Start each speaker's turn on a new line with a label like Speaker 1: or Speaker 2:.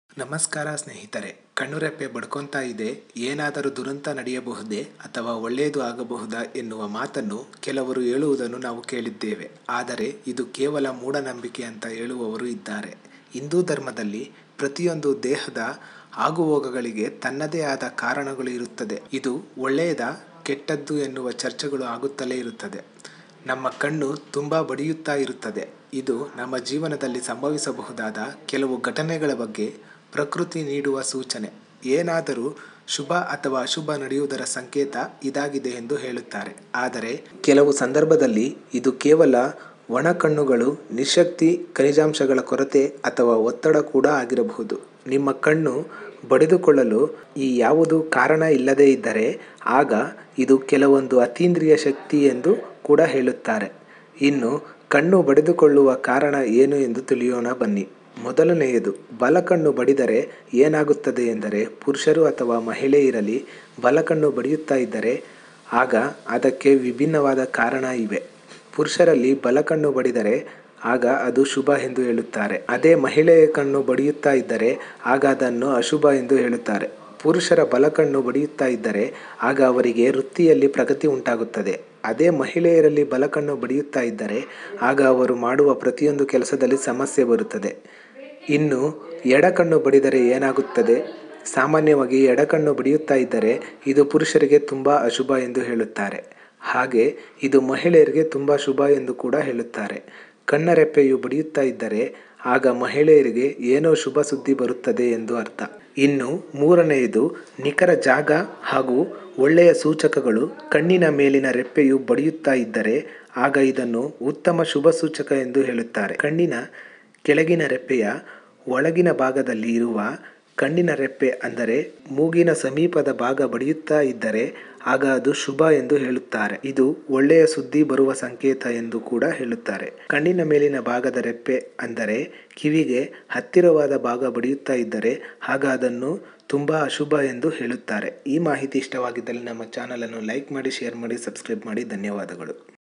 Speaker 1: ನಮಸ್ಕಾರ ಸ್ನೇಹಿತರೆ ಕಣ್ಣುರೆಪ್ಪೆ ಬಡ್ಕೊಂತಾ ಇದೆ ಏನಾದರೂ ದುರಂತ ನಡೆಯಬಹುದೇ ಅಥವಾ ಒಳ್ಳೆಯದು ಆಗಬಹುದಾ ಎನ್ನುವ ಮಾತನ್ನು ಕೆಲವರು ಹೇಳುವುದನ್ನು ನಾವು ಕೇಳಿದ್ದೇವೆ ಆದರೆ ಇದು ಕೇವಲ ಮೂಢನಂಬಿಕೆ ಅಂತ ಹೇಳುವವರು ಇದ್ದಾರೆ ಹಿಂದೂ ಧರ್ಮದಲ್ಲಿ ಪ್ರತಿಯೊಂದು ದೇಹದ ಆಗುಹೋಗುಗಳಿಗೆ ತನ್ನದೇ ಆದ ಕಾರಣಗಳು ಇರುತ್ತದೆ ಇದು ಒಳ್ಳೆಯದ ಕೆಟ್ಟದ್ದು ಎನ್ನುವ ಚರ್ಚೆಗಳು ಆಗುತ್ತಲೇ ಇರುತ್ತದೆ ನಮ್ಮ ಕಣ್ಣು ತುಂಬ ಬಡಿಯುತ್ತಾ ಇರುತ್ತದೆ ಇದು ನಮ್ಮ ಜೀವನದಲ್ಲಿ ಸಂಭವಿಸಬಹುದಾದ ಕೆಲವು ಘಟನೆಗಳ ಬಗ್ಗೆ ಪ್ರಕೃತಿ ನೀಡುವ ಸೂಚನೆ ಏನಾದರೂ ಶುಭ ಅಥವಾ ಅಶುಭ ನಡೆಯುವುದರ ಸಂಕೇತ ಇದಾಗಿದೆ ಎಂದು ಹೇಳುತ್ತಾರೆ ಆದರೆ ಕೆಲವು ಸಂದರ್ಭದಲ್ಲಿ ಇದು ಕೇವಲ ಒಣ ಕಣ್ಣುಗಳು ನಿಶಕ್ತಿ ಖನಿಜಾಂಶಗಳ ಕೊರತೆ ಅಥವಾ ಒತ್ತಡ ಕೂಡ ಆಗಿರಬಹುದು ನಿಮ್ಮ ಕಣ್ಣು ಬಡಿದುಕೊಳ್ಳಲು ಈ ಯಾವುದು ಕಾರಣ ಇಲ್ಲದೇ ಇದ್ದರೆ ಆಗ ಇದು ಕೆಲವೊಂದು ಅತೀಂದ್ರಿಯ ಶಕ್ತಿ ಎಂದು ಕೂಡ ಹೇಳುತ್ತಾರೆ ಇನ್ನು ಕಣ್ಣು ಬಡಿದುಕೊಳ್ಳುವ ಕಾರಣ ಏನು ಎಂದು ತಿಳಿಯೋಣ ಬನ್ನಿ ಮೊದಲನೆಯದು ಬಲಕಣ್ಣು ಬಡಿದರೆ ಏನಾಗುತ್ತದೆ ಎಂದರೆ ಪುರುಷರು ಅಥವಾ ಮಹಿಳೆ ಇರಲಿ ಬಲಕಣ್ಣು ಬಡಿಯುತ್ತಾ ಇದ್ದರೆ ಆಗ ಅದಕ್ಕೆ ವಿಭಿನ್ನವಾದ ಕಾರಣ ಇವೆ ಪುರುಷರಲ್ಲಿ ಬಲಕಣ್ಣು ಬಡಿದರೆ ಆಗ ಅದು ಶುಭ ಎಂದು ಹೇಳುತ್ತಾರೆ ಅದೇ ಮಹಿಳೆಯ ಕಣ್ಣು ಬಡಿಯುತ್ತಾ ಇದ್ದರೆ ಆಗ ಅದನ್ನು ಅಶುಭ ಎಂದು ಹೇಳುತ್ತಾರೆ ಪುರುಷರ ಬಲಕಣ್ಣು ಬಡಿಯುತ್ತಾ ಇದ್ದರೆ ಆಗ ಅವರಿಗೆ ವೃತ್ತಿಯಲ್ಲಿ ಪ್ರಗತಿ ಉಂಟಾಗುತ್ತದೆ ಅದೇ ಮಹಿಳೆಯರಲ್ಲಿ ಬಲಕಣ್ಣು ಬಡಿಯುತ್ತಾ ಇದ್ದರೆ ಆಗ ಅವರು ಮಾಡುವ ಪ್ರತಿಯೊಂದು ಕೆಲಸದಲ್ಲಿ ಸಮಸ್ಯೆ ಬರುತ್ತದೆ ಇನ್ನು ಎಡಕಣ್ಣು ಬಡಿದರೆ ಏನಾಗುತ್ತದೆ ಸಾಮಾನ್ಯವಾಗಿ ಎಡಕಣ್ಣು ಬಡಿಯುತ್ತಾ ಇದ್ದರೆ ಇದು ಪುರುಷರಿಗೆ ತುಂಬ ಅಶುಭ ಎಂದು ಹೇಳುತ್ತಾರೆ ಹಾಗೆ ಇದು ಮಹಿಳೆಯರಿಗೆ ತುಂಬ ಶುಭ ಎಂದು ಕೂಡ ಹೇಳುತ್ತಾರೆ ಕಣ್ಣರೆಪ್ಪೆಯು ಬಡಿಯುತ್ತಾ ಇದ್ದರೆ ಆಗ ಮಹಿಳೆಯರಿಗೆ ಏನೋ ಶುಭ ಸುದ್ದಿ ಬರುತ್ತದೆ ಎಂದು ಅರ್ಥ ಇನ್ನು ಮೂರನೆಯದು ನಿಖರ ಜಾಗ ಹಾಗೂ ಒಳ್ಳೆಯ ಸೂಚಕಗಳು ಕಣ್ಣಿನ ಮೇಲಿನ ರೆಪ್ಪೆಯು ಬಡಿಯುತ್ತಾ ಇದ್ದರೆ ಆಗ ಇದನ್ನು ಉತ್ತಮ ಶುಭ ಸೂಚಕ ಎಂದು ಹೇಳುತ್ತಾರೆ ಕಣ್ಣಿನ ಕೆಳಗಿನ ರೆಪ್ಪೆಯ ಒಳಗಿನ ಭಾಗದಲ್ಲಿ ಇರುವ ಕಣ್ಣಿನ ರೆಪ್ಪೆ ಅಂದರೆ ಮೂಗಿನ ಸಮೀಪದ ಭಾಗ ಬಡಿಯುತ್ತಾ ಇದ್ದರೆ ಆಗ ಅದು ಶುಭ ಎಂದು ಹೇಳುತ್ತಾರೆ ಇದು ಒಳ್ಳೆಯ ಸುದ್ದಿ ಬರುವ ಸಂಕೇತ ಎಂದು ಕೂಡ ಹೇಳುತ್ತಾರೆ ಕಣ್ಣಿನ ಮೇಲಿನ ಭಾಗದ ರೆಪ್ಪೆ ಅಂದರೆ ಕಿವಿಗೆ ಹತ್ತಿರವಾದ ಭಾಗ ಬಡಿಯುತ್ತಾ ಇದ್ದರೆ ಆಗ ಅದನ್ನು ತುಂಬ ಅಶುಭ ಎಂದು ಹೇಳುತ್ತಾರೆ ಈ ಮಾಹಿತಿ ಇಷ್ಟವಾಗಿದ್ದಲ್ಲಿ ನಮ್ಮ ಚಾನಲನ್ನು ಲೈಕ್ ಮಾಡಿ ಶೇರ್ ಮಾಡಿ ಸಬ್ಸ್ಕ್ರೈಬ್ ಮಾಡಿ ಧನ್ಯವಾದಗಳು